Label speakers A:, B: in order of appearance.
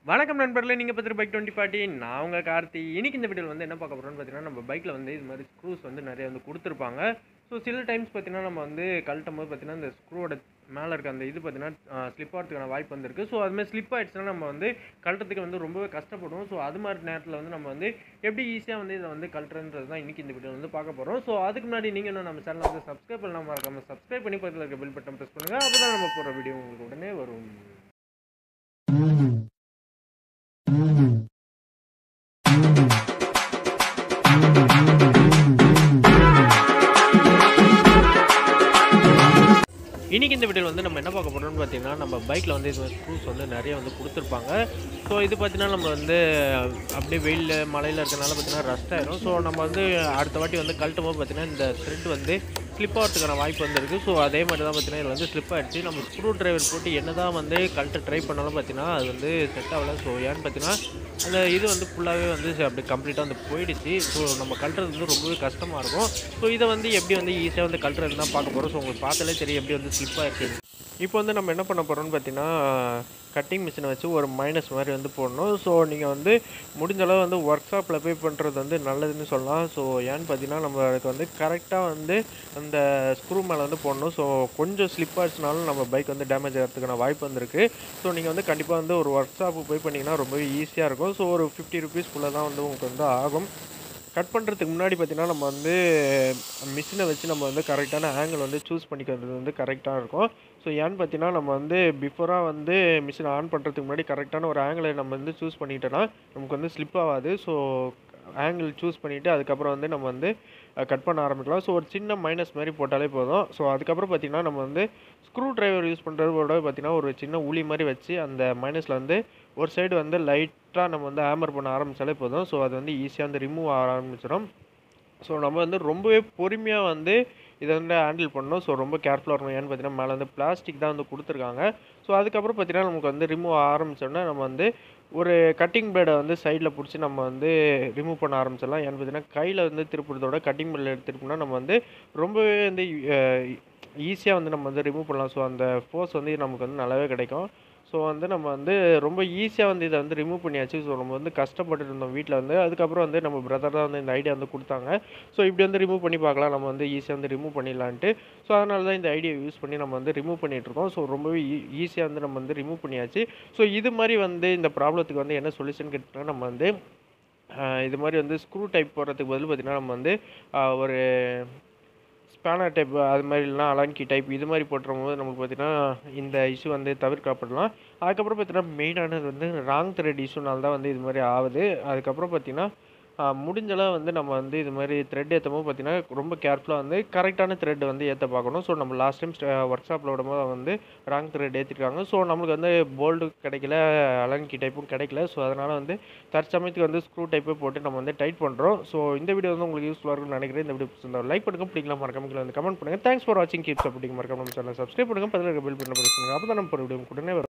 A: வணக்கம் நண்பர்களே நீங்கள் பார்த்துட்டு பைக் டுவெண்ட்டி ஃபார்ட்டி நான் உங்கள் கார்த்தி இன்னைக்கு இந்த வீடியோவில் வந்து என்ன பார்க்க போகிறோம்னு பார்த்தீங்கன்னா நம்ம பைக்கில் வந்து இது மாதிரி ஸ்க்ரூஸ் வந்து நிறைய வந்து கொடுத்துருப்பாங்க ஸோ சில டைம்ஸ் பார்த்தீங்கன்னா நம்ம வந்து கழட்டும் போது பார்த்தீங்கன்னா இந்த ஸ்க்ரூவோட மேலே இருக்க அந்த இது பார்த்தீங்கன்னா ஸ்லிப் ஆகிறதுக்கான வாய்ப்பு வந்திருக்கு ஸோ அதுமாதிரி ஸ்லிப் ஆகிடுச்சுன்னா நம்ம வந்து கழட்டத்துக்கு வந்து ரொம்பவே கஷ்டப்படுவோம் ஸோ அது மாதிரி நேரத்தில் வந்து நம்ம வந்து எப்படி ஈஸியாக வந்து இதை வந்து கழட்டுறது தான் இன்றைக்கி இந்த வீடியோ வந்து பார்க்க போகிறோம் ஸோ அதுக்கு முன்னாடி நீங்கள் இன்னும் நம்ம சேனலை வந்து சப்ஸ்கிரைப் பண்ணாமல் மறக்காம சப்ஸ்கிரைப் பண்ணி பக்கத்தில் இருக்க பில் பட்டன் ப்ரெஸ் பண்ணுங்கள் அப்போ தான் நம்ம போகிற வீடியோ உங்களுக்கு உடனே வரும் இன்றைக்கி இந்த வீடியோவில் வந்து நம்ம என்ன பார்க்க போகிறோம்னு பார்த்தீங்கன்னா நம்ம பைக்கில் வந்து இது ஸ்க்ரூஸ் வந்து நிறைய வந்து கொடுத்துருப்பாங்க ஸோ இது பார்த்தீங்கன்னா நம்ம வந்து அப்படியே வெயிலில் மழையில் இருக்கனால பார்த்தீங்கன்னா ரஸ்ட் ஆயிரும் ஸோ நம்ம வந்து அடுத்த வாட்டி வந்து கழட்டும் போது பார்த்தீங்கன்னா இந்த த்ரெட் வந்து ஸ்லிப் ஆகிறதுக்கான வாய்ப்பு வந்திருக்கு ஸோ அதே மாதிரி தான் பார்த்தீங்கன்னா இதில் வந்து ஸ்லிப் ஆகிடுச்சு நம்ம ஸ்க்ரூ டிரைவர் போட்டு என்ன தான் வந்து கழட்ட ட்ரை பண்ணாலும் பார்த்தீங்கன்னா அது வந்து செட் ஆகல ஸோ ஏன்னு பார்த்தீங்கன்னா அந்த இது வந்து ஃபுல்லாகவே வந்து அப்படி கம்ப்ளீட்டாக வந்து போயிடுச்சு ஸோ நம்ம கழட்டுறது வந்து ரொம்பவே கஷ்டமாக இருக்கும் ஸோ இதை வந்து எப்படி வந்து ஈஸியாக வந்து கழட்டுறது தான் பார்க்க போகிறோம் ஸோ உங்களுக்கு பார்த்தாலே தெரியும் எப்படி வந்து ஸ்லிப் ஆகிருக்கு இப்போ வந்து நம்ம என்ன பண்ண போகிறோம்னு பார்த்தீங்கன்னா கட்டிங் மிஷினை வச்சு ஒரு மைனஸ் மாதிரி வந்து போடணும் ஸோ நீங்கள் வந்து முடிஞ்ச அளவு வந்து ஒர்க் ஷாப்பில் போய் பண்ணுறது வந்து நல்லதுன்னு சொல்லலாம் ஸோ ஏன்னு பார்த்தீங்கன்னா நம்மளுக்கு வந்து கரெக்டாக வந்து அந்த ஸ்க்ரூ மேலே வந்து போடணும் ஸோ கொஞ்சம் ஸ்லிப் ஆச்சுனாலும் நம்ம பைக் வந்து டேமேஜ் ஆகிறதுக்கான வாய்ப்பு வந்திருக்கு ஸோ நீங்கள் வந்து கண்டிப்பாக வந்து ஒரு ஒர்க் ஷாப்புக்கு போய் பண்ணிங்கன்னா ரொம்பவே ஈஸியாக இருக்கும் ஸோ ஒரு ஃபிஃப்டி ருபீஸ்க்குள்ளே தான் வந்து உங்களுக்கு வந்து ஆகும் கட் பண்ணுறதுக்கு முன்னாடி பார்த்தீங்கன்னா நம்ம வந்து மிஷினை வச்சு நம்ம வந்து கரெக்டான ஆங்கிள் வந்து சூஸ் பண்ணிக்கிறது வந்து கரெக்டாக இருக்கும் ஸோ ஏன்னு பார்த்தீங்கன்னா நம்ம வந்து பிஃபோராக வந்து மிஷினை ஆன் பண்ணுறதுக்கு முன்னாடி கரெக்டான ஒரு ஆங்கிளை நம்ம வந்து சூஸ் பண்ணிட்டோன்னா நமக்கு வந்து ஸ்லிப் ஆகாது ஸோ ஆங்கிள் சூஸ் பண்ணிவிட்டு அதுக்கப்புறம் வந்து நம்ம வந்து கட் பண்ண ஆரம்பிக்கலாம் ஸோ ஒரு சின்ன மைனஸ் மாதிரி போட்டாலே போதும் ஸோ அதுக்கப்புறம் பார்த்திங்கன்னா நம்ம வந்து ஸ்க்ரூ டிரைவர் யூஸ் பண்ணுறதோட பார்த்திங்கன்னா ஒரு சின்ன உளி மாதிரி வச்சு அந்த மைனஸில் வந்து ஒரு சைடு வந்து லைட்டாக நம்ம வந்து ஹேமர் பண்ண ஆரம்பித்தாலே போதும் ஸோ அது வந்து ஈஸியாக வந்து ரிமூவ் ஆக ஆரம்பிச்சிடும் ஸோ நம்ம வந்து ரொம்பவே பொறுமையாக வந்து இதை வந்து ஹேண்டில் பண்ணணும் ஸோ ரொம்ப கேர்ஃபுல்லாக இருக்கணும் ஏன்னு பார்த்தீங்கன்னா மேலே வந்து பிளாஸ்டிக் தான் வந்து கொடுத்துருக்காங்க ஸோ அதுக்கப்புறம் பார்த்தீங்கன்னா நமக்கு வந்து ரிமூவ் ஆரம்பித்தோன்னா நம்ம வந்து ஒரு கட்டிங் பிளேடை வந்து சைடில் பிடிச்சி நம்ம வந்து ரிமூவ் பண்ண ஆரம்பிச்சிடலாம் ஏன்னு பார்த்தீங்கன்னா கையில் வந்து திருப்புறதோட கட்டிங் பிளேட் திருப்பினா நம்ம வந்து ரொம்பவே வந்து ஈஸியாக வந்து நம்ம வந்து ரிமூவ் பண்ணலாம் ஸோ அந்த ஃபோர்ஸ் வந்து நமக்கு வந்து நல்லாவே கிடைக்கும் ஸோ வந்து நம்ம வந்து ரொம்ப ஈஸியாக வந்து இதை வந்து ரிமூவ் பண்ணியாச்சு ஸோ நம்ம வந்து கஷ்டப்பட்டு இருந்தோம் வீட்டில் வந்து அதுக்கப்புறம் வந்து நம்ம பிரதர் தான் வந்து இந்த ஐடியா வந்து கொடுத்தாங்க ஸோ இப்படி வந்து ரிமூவ் பண்ணி பார்க்கலாம் நம்ம வந்து ஈஸியாக வந்து ரிமூவ் பண்ணிடலான்ட்டு ஸோ அதனால தான் இந்த ஐடியா யூஸ் பண்ணி நம்ம வந்து ரிமூவ் பண்ணிகிட்ருக்கோம் ஸோ ரொம்பவே ஈஸியாக வந்து நம்ம வந்து ரிமூவ் பண்ணியாச்சு ஸோ இது மாதிரி வந்து இந்த ப்ராப்ளத்துக்கு வந்து என்ன சொல்யூஷன் கேட்டிங்கன்னா நம்ம வந்து இது மாதிரி வந்து ஸ்க்ரூ டைப் போடுறதுக்கு பதில் பார்த்திங்கன்னா நம்ம வந்து ஒரு ஸ்பேனர் டைப் அது மாதிரி இல்லைனா அலான்கி டைப் இது மாதிரி போட்டுரும் போது நமக்கு பார்த்திங்கன்னா இந்த இஷ்யூ வந்து தவிர்க்கப்படலாம் அதுக்கப்புறம் பார்த்திங்கன்னா மெயினானது வந்து ராங் த்ரெட் இஷ்யூனால தான் வந்து இது மாதிரி ஆகுது அதுக்கப்புறம் பார்த்திங்கன்னா முடிஞ்சளவு வந்து நம்ம வந்து இது மாதிரி த்ரெட் ஏற்றும் போது பார்த்திங்கன்னா ரொம்ப கேர்ஃபுல்லாக வந்து கரெக்டான த்ரெட் வந்து ஏற்ற பார்க்கணும் ஸோ நம்ம லாஸ்ட் டைம் ஒர்க் ஷாப்பில் விடும்போது வந்து ராங் த்ரெட் ஏற்றிருக்காங்க ஸோ நம்மளுக்கு வந்து போல்டு கிடைக்கல அலன்கி டைப்பும் கிடைக்கல ஸோ அதனால் வந்து தற்சமயத்துக்கு வந்து ஸ்க்ரூ டைப்பே போட்டு நம்ம வந்து டைட் பண்ணுறோம் ஸோ இந்த வீடியோ வந்து உங்களுக்கு யூஸ்ஃபுல்லாக இருக்கும்னு நினைக்கிறேன் இந்த வீடியோ லைக் பண்ணுங்க பிடிக்கலாம் மறக்காம கீழே வந்து கமெண்ட் பண்ணுங்கள் தேங்க்ஸ் ஃபார் வாட்சிங் கீப் சப்போர்ட்டிங் மறக்காம நம்ம சேனல் சப்ஸ்கிரைப் பண்ணுங்கள் பதில் பில் பண்ண பண்ணுங்க அப்போ தான் நம்ம ஒரு வீடியோ உடனே வரும்